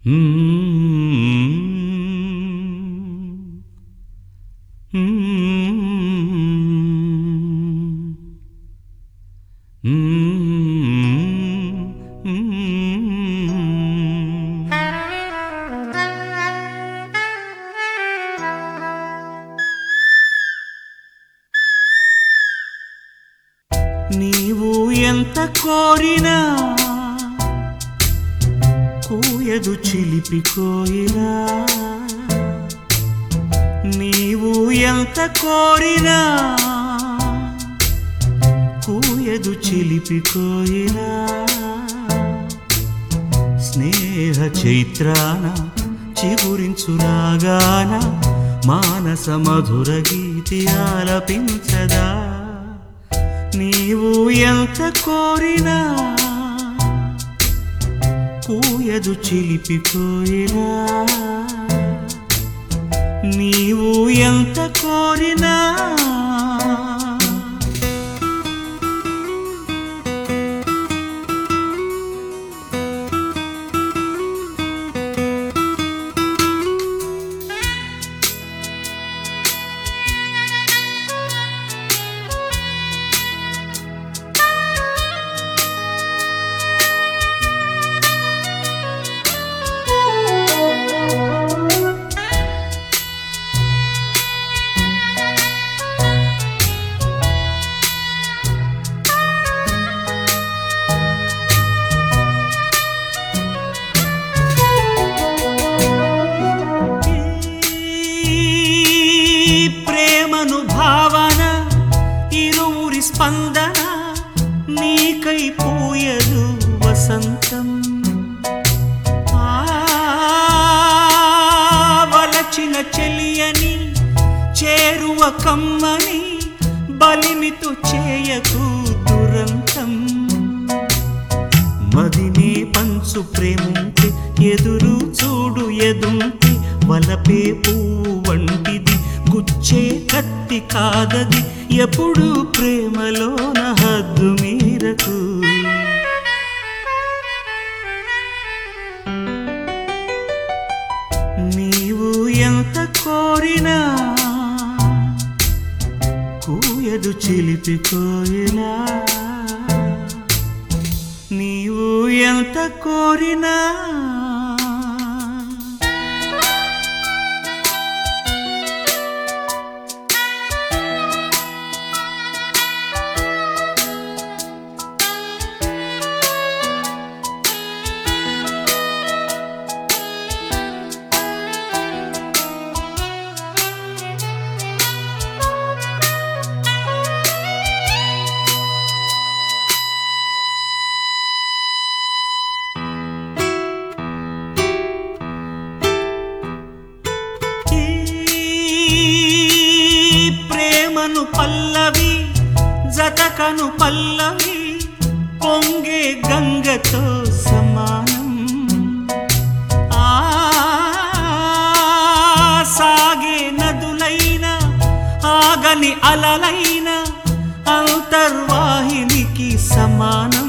నీవు ఎంత కోరినా కూయదు చిలిపి కోయినా నీవు ఎంత కోరినా కూయదు చిలిపి కోయినా స్నేహ చైత్రాన చిగురించురాగాన మానస మధుర గీతి ఆలపించదా నీవు ఎంత కోరినా కూయదు చిలిపి కోయినా నీవు ఎంత కోరినా ఈ ప్రేమను భావన ఇరువురి స్పందన నీకై పూయదు వసంతం ఆ వలచిన చెలియని చేరువ కమ్మని బలిమితో చేయకు దురంతం మదినే పంచు ప్రేముంటే ఎదురు చూడు ఎదుంటే వలపే పువ్వు వంటిది గుచ్చే కత్తి కాదది ఎప్పుడు ప్రేమలోన హద్దు మీరకు నీవు ఎంత కోరినా కూయదు చిలిపి కోయిలా నీవు ఎంత కోరినా ఈ ప్రేమను పల్లవి జతకను పల్లవి పొంగే గంగతో సమానం ఆ సాగే నదులైన ఆగని అలలైన అంతర్వాహినికి సమానం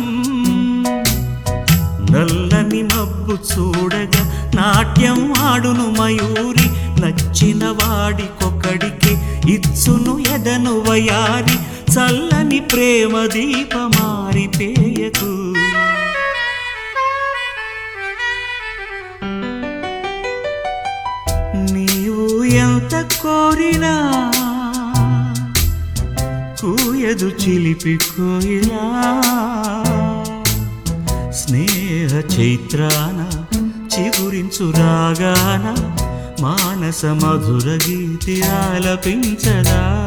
నల్లని మబ్బు చూడగా నాట్యం ఆడును మయూరి నచ్చిన వాడికొకడికి ఇచ్చును ఎదను వయారి చల్లని ప్రేమ దీపమారి పేయకు నీవు ఎంత కోరినా కూయదు చిలిపి కోయిలా స్నేహ చైత్రాన చిగురించు రాగాన మానస మధుర గీతి ఆలపించదా